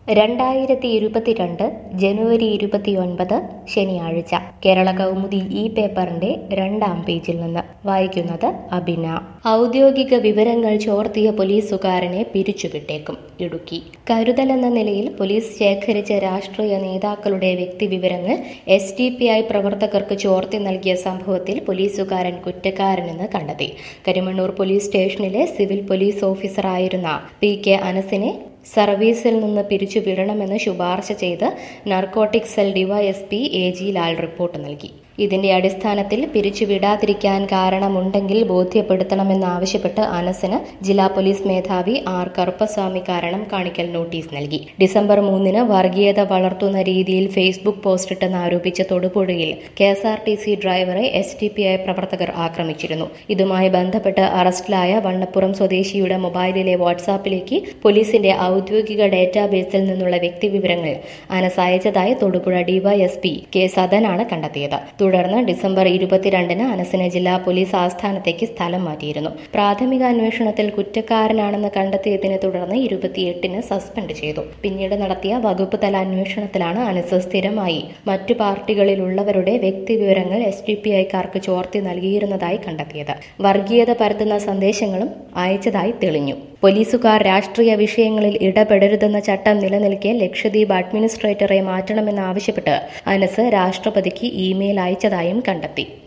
രണ്ടായിരത്തി ഇരുപത്തിരണ്ട് ജനുവരി ഇരുപത്തിയൊൻപത് ശനിയാഴ്ച കേരള കൗമുദി ഈ പേപ്പറിന്റെ രണ്ടാം പേജിൽ നിന്ന് വായിക്കുന്നത് അബിന ഔദ്യോഗിക വിവരങ്ങൾ ചോർത്തിയ പോലീസുകാരനെ പിരിച്ചുവിട്ടേക്കും ഇടുക്കി കരുതലെന്ന നിലയിൽ പോലീസ് ശേഖരിച്ച രാഷ്ട്രീയ നേതാക്കളുടെ വ്യക്തിവിവരങ്ങൾ എസ് ഡി പി ഐ പ്രവർത്തകർക്ക് ചോർത്തി നൽകിയ സംഭവത്തിൽ പോലീസുകാരൻ കുറ്റക്കാരനെന്ന് കണ്ടെത്തി കരിമണ്ണൂർ പോലീസ് സ്റ്റേഷനിലെ സിവിൽ പോലീസ് ഓഫീസറായിരുന്ന പി കെ അനസിനെ സർവീസിൽ നിന്ന് പിരിച്ചുവിടണമെന്ന് ശുപാർശ ചെയ്ത് narcotic cell DYSP A G Lal report നൽകി ഇതിന്റെ അടിസ്ഥാനത്തിൽ പിരിച്ചുവിടാതിരിക്കാൻ കാരണമുണ്ടെങ്കിൽ ബോധ്യപ്പെടുത്തണമെന്നാവശ്യപ്പെട്ട് അനസിന് ജില്ലാ പോലീസ് മേധാവി ആർ കറുപ്പസ്വാമി കാരണം കാണിക്കൽ നോട്ടീസ് നൽകി ഡിസംബർ മൂന്നിന് വർഗീയത വളർത്തുന്ന രീതിയിൽ ഫേസ്ബുക്ക് പോസ്റ്റിട്ടെന്ന് ആരോപിച്ച തൊടുപുഴയിൽ K S R T C ഡ്രൈവറെ എസ് ഡി പി ഐ പ്രവർത്തകർ ആക്രമിച്ചിരുന്നു ഇതുമായി ബന്ധപ്പെട്ട് അറസ്റ്റിലായ വണ്ണപ്പുറം സ്വദേശിയുടെ മൊബൈലിലെ വാട്സാപ്പിലേക്ക് പോലീസിന്റെ ഔദ്യോഗിക ഡേറ്റാബേസിൽ നിന്നുള്ള വ്യക്തിവിവരങ്ങൾ അനസ് അയച്ചതായി തൊടുപുഴ ഡിവൈഎസ്പി കെ സദനാണ് കണ്ടെത്തിയത് തുടർന്ന് ഡിസംബർ ഇരുപത്തിരണ്ടിന് അനസിനെ ജില്ലാ പോലീസ് ആസ്ഥാനത്തേക്ക് സ്ഥലം മാറ്റിയിരുന്നു പ്രാഥമിക അന്വേഷണത്തിൽ കുറ്റക്കാരനാണെന്ന് കണ്ടെത്തിയതിനെ തുടർന്ന് ഇരുപത്തിയെട്ടിന് സസ്പെൻഡ് ചെയ്തു പിന്നീട് നടത്തിയ വകുപ്പ് തല അന്വേഷണത്തിലാണ് അനസ് സ്ഥിരമായി മറ്റു പാർട്ടികളിലുള്ളവരുടെ വ്യക്തിവിവരങ്ങൾ എസ് ഡി പി ഐക്കാർക്ക് ചോർത്തി നൽകിയിരുന്നതായി കണ്ടെത്തിയത് വർഗീയത പരത്തുന്ന സന്ദേശങ്ങളും അയച്ചതായി തെളിഞ്ഞു പോലീസുകാർ രാഷ്ട്രീയ വിഷയങ്ങളിൽ ഇടപെടരുതെന്ന ചട്ടം നിലനിൽക്കെ ലക്ഷദ്വീപ് അഡ്മിനിസ്ട്രേറ്ററെ മാറ്റണമെന്നാവശ്യപ്പെട്ട് അനസ് രാഷ്ട്രപതിക്ക് ഇമെയിൽ അയച്ചതായും കണ്ടെത്തി